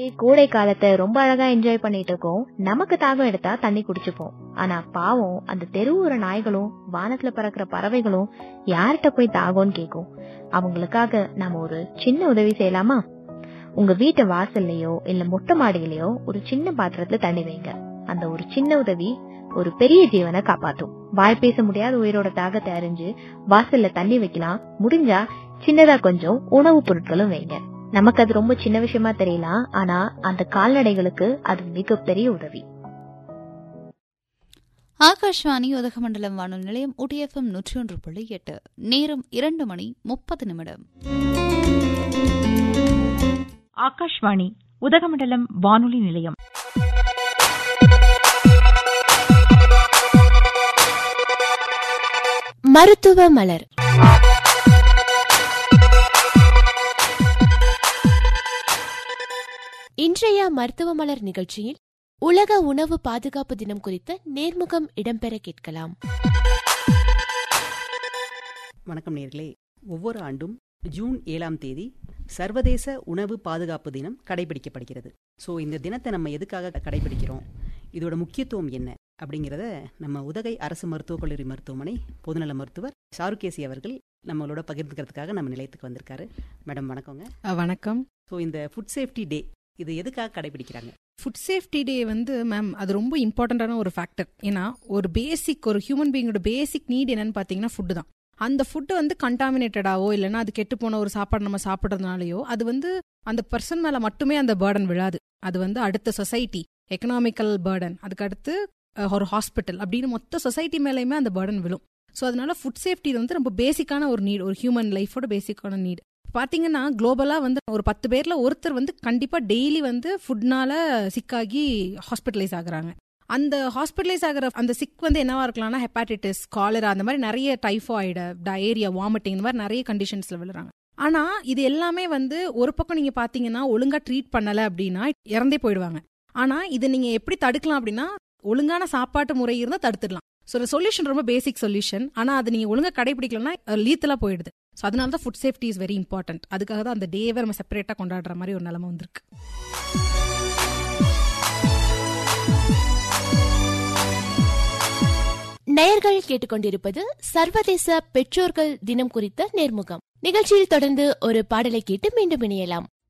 கோடை காலத்தை ரொம்ப அழகா என்ஜாய் பண்ணிட்டு இருக்கோம் நமக்கு தாகம் எடுத்தா தண்ணி குடிச்சுப்போம் ஆனா பாவம் அந்த தெருவோர நாய்களும் வானத்துல பறக்கிற பறவைகளும் யார்கிட்ட போய் தாகம்னு கேக்கும் அவங்களுக்காக நாம ஒரு சின்ன உதவி செய்யலாமா உங்க வீட்டு வாசல்லையோ இல்ல மொட்டை மாடியிலயோ ஒரு சின்ன பாத்திரத்துல தண்ணி வைங்க அந்த ஒரு சின்ன உதவி ஒரு பெரிய ஜீவனை காப்பாத்தும் வாய் பேச முடியாத உயிரோட தாகத்தை அறிஞ்சு வாசல்ல தண்ணி வைக்கலாம் முடிஞ்சா சின்னதா கொஞ்சம் உணவுப் பொருட்களும் வைங்க நமக்கு அது ரொம்ப சின்ன விஷயமா தெரியலாம் ஆனா அந்த கால்நடைகளுக்கு அது மிகப்பெரிய உதவி ஆகாஷ்வாணி உதகமண்டலம் வானொலி நிலையம் உடிஎஃப்எம் நூற்றி ஒன்று புள்ளி எட்டு நேரம் இரண்டு மணி முப்பது நிமிடம் ஆகாஷ்வாணி உதகமண்டலம் வானொலி நிலையம் மருத்துவ மலர் இன்றைய மருத்துவ மலர் நிகழ்ச்சியில் உலக உணவு பாதுகாப்பு தினம் குறித்த நேர்முகம் இடம்பெற கேட்கலாம் வணக்கம் நேர்களே ஒவ்வொரு ஆண்டும் ஜூன் ஏழாம் தேதி சர்வதேச உணவு பாதுகாப்பு தினம் கடைபிடிக்கப்படுகிறது ஸோ இந்த தினத்தை நம்ம எதுக்காக கடைபிடிக்கிறோம் இதோட முக்கியத்துவம் என்ன அப்படிங்கிறத நம்ம உதகை அரசு மருத்துவக் கல்லூரி மருத்துவமனை பொதுநல மருத்துவர் ஷாருகேசி அவர்கள் நம்மளோட பகிர்ந்துக்கிறதுக்காக நம்ம நிலையத்துக்கு வந்திருக்காரு மேடம் வணக்கங்க அஹ் வணக்கம் ஸோ இந்த ஃபுட் சேஃப்டி டே இது எதுக்காக கடைபிடிக்கிறாங்க ஃபுட் சேஃப்டி டே வந்து மேம் அது ரொம்ப இம்பார்ட்டண்ட்டான ஒரு ஃபேக்டர் ஏன்னா ஒரு பேசிக் ஒரு ஹியூமன் பீங்கோட பேசிக் நீட் என்னன்னு பார்த்தீங்கன்னா ஃபுட்டு தான் அந்த ஃபுட்டு வந்து கண்டாமினேட்டடாவோ இல்லைன்னா அது கெட்டு போன ஒரு சாப்பாடு நம்ம சாப்பிட்றதுனாலயோ அது வந்து அந்த பர்சன் மேல மட்டுமே அந்த பேர்டன் விழாது அது வந்து அடுத்த சொசைட்டி எக்கனாமிக்கல் பேர்டன் அதுக்கு அடுத்து அஹ், ஒரு ஹாஸ்பிட்டல் அப்படின்னு மொத்த சொசைட்டி மேலேயுமே அந்த பேர்டன் விழும் ஸோ அதனால ஃபுட் சேஃப்டி வந்து ரொம்ப பேசிக்கான ஒரு நீட் ஒரு ஹியூமன் லைஃபோட பேசிக்கான நீட் பாத்தீங்கன்னா குளோபலா வந்து ஒரு பத்து பேர்ல ஒருத்தர் வந்து கண்டிப்பா டெய்லி வந்து ஃபுட்னால சிக்காகி ஹாஸ்பிட்டலைஸ் ஆகுறாங்க அந்த ஹாஸ்பிட்டலைஸ் ஆகிற அந்த சிக் வந்து என்னவா இருக்கலாம்னா ஹெப்பாட்டிட்டிஸ் காலரா அந்த மாதிரி நிறைய டைஃபாய்டு டயரியா வாமிட்டிங் இந்த மாதிரி நிறைய கண்டிஷன்ஸ்ல விழுறாங்க ஆனா இது எல்லாமே வந்து ஒரு பக்கம் நீங்க பாத்தீங்கன்னா ஒழுங்கா ட்ரீட் பண்ணல அப்படின்னா இறந்தே போயிடுவாங்க ஆனா இது நீங்க எப்படி தடுக்கலாம் அப்படின்னா ஒழுங்கான சாப்பாட்டு முறை இருந்தா தடுத்துடலாம் ஸோ சொல்யூஷன் ரொம்ப பேசிக் சொல்யூஷன் ஆனா அது நீங்க ஒழுங்கா கடைபிடிக்கலன்னா லீத்தலா போயிடுது ஸோ அதனால தான் food safety is very important அதுக்காக தான் அந்த டேவை நம்ம செப்பரேட்டாக கொண்டாடுற மாதிரி ஒரு நிலைமை வந்திருக்கு நேயர்கள் கேட்டுக்கொண்டிருப்பது சர்வதேச பெற்றோர்கள் தினம் குறித்த நேர்முகம் நிகழ்ச்சியில் தொடர்ந்து ஒரு பாடலை கேட்டு மீண்டும் இணையலாம்